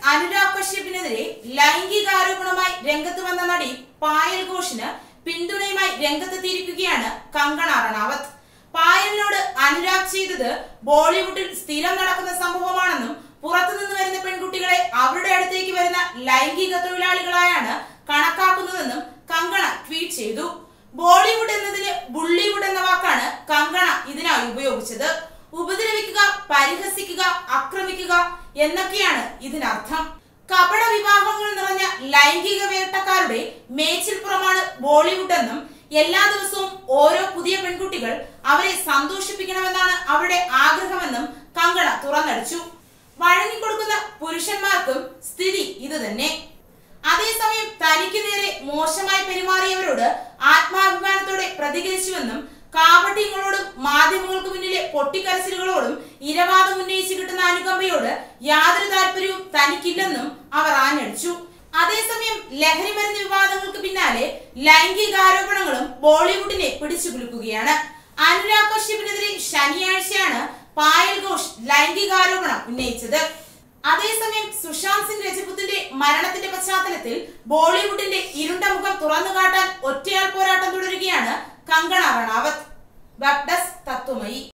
അനുരാഗ് കശ്യപിനെതിരെ ലൈംഗികാരോപണവുമായി രംഗത്ത് വന്ന നടി പായൽ ഘോഷിന് പിന്തുണയുമായി രംഗത്തെത്തിയിരിക്കുകയാണ് കങ്കണ റണാവത്ത് പായലിനോട് അനുരാഗ് ചെയ്തത് ബോളിവുഡിൽ സ്ഥിരം നടക്കുന്ന സംഭവമാണെന്നും പുറത്തുനിന്ന് വരുന്ന പെൺകുട്ടികളെ അവരുടെ അടുത്തേക്ക് വരുന്ന ലൈംഗിക തൊഴിലാളികളായാണ് കണക്കാക്കുന്നതെന്നും കങ്കണ ട്വീറ്റ് ചെയ്തു ബോളിവുഡ് എന്നതിന് ബുള്ളിവുഡ് എന്ന വാക്കാണ് കങ്കണ ഇതിനായി ഉപയോഗിച്ചത് ഉപദ്രവിക്കുക പരിഹസിക്കുക ആക്രമിക്കുക എന്നൊക്കെയാണ് ഇതിനർത്ഥം കപട വിവാഹങ്ങൾ നിറഞ്ഞ ലൈംഗിക വേട്ടക്കാരുടെ മേച്ചിൽപ്പുറമാണ് ബോളിവുഡ് എന്നും എല്ലാ ദിവസവും ഓരോ പുതിയ പെൺകുട്ടികൾ അവരെ സന്തോഷിപ്പിക്കണമെന്നാണ് അവരുടെ ആഗ്രഹമെന്നും കങ്കണ തുറന്നടിച്ചു വഴങ്ങിക്കൊടുക്കുന്ന പുരുഷന്മാർക്കും സ്ഥിതി ഇത് തന്നെ അതേസമയം തനിക്ക് നേരെ മോശമായി പെരുമാറിയവരോട് ആത്മാഭിമാനത്തോടെ പ്രതികരിച്ചുവെന്നും കാപട്യങ്ങളോടും മാധ്യമങ്ങൾക്ക് മുന്നിലെ പൊട്ടിക്കരച്ചിലുകളോടും ഇരവാദം ഉന്നയിച്ചു കിട്ടുന്ന അനുകമ്പയോട് യാതൊരു താല്പര്യവും തനിക്കില്ലെന്നും അവർ ആഞ്ഞടിച്ചു അതേസമയം ലഹരി മരുന്ന് വിവാദങ്ങൾക്ക് പിന്നാലെ ലൈംഗികാരോപണങ്ങളും ബോളിവുഡിനെ പിടിച്ചു കുലുക്കുകയാണ് അനുരാഗ് കശ്യപിനെതിരെ ശനിയാഴ്ചയാണ് പായൽ ഘോഷ് ലൈംഗികാരോപണം ഉന്നയിച്ചത് അതേസമയം സുശാന്ത് സിംഗ് രജപുത്തിന്റെ മരണത്തിന്റെ പശ്ചാത്തലത്തിൽ ബോളിവുഡിന്റെ ഇരുണ്ട മുഖം തുറന്നു കാട്ടാൻ ഒറ്റയാൾ പോരാട്ടം തുടരുകയാണ് കങ്കണ റണാവത്ത് വെബ് ഡെസ്ക് തത്വമയി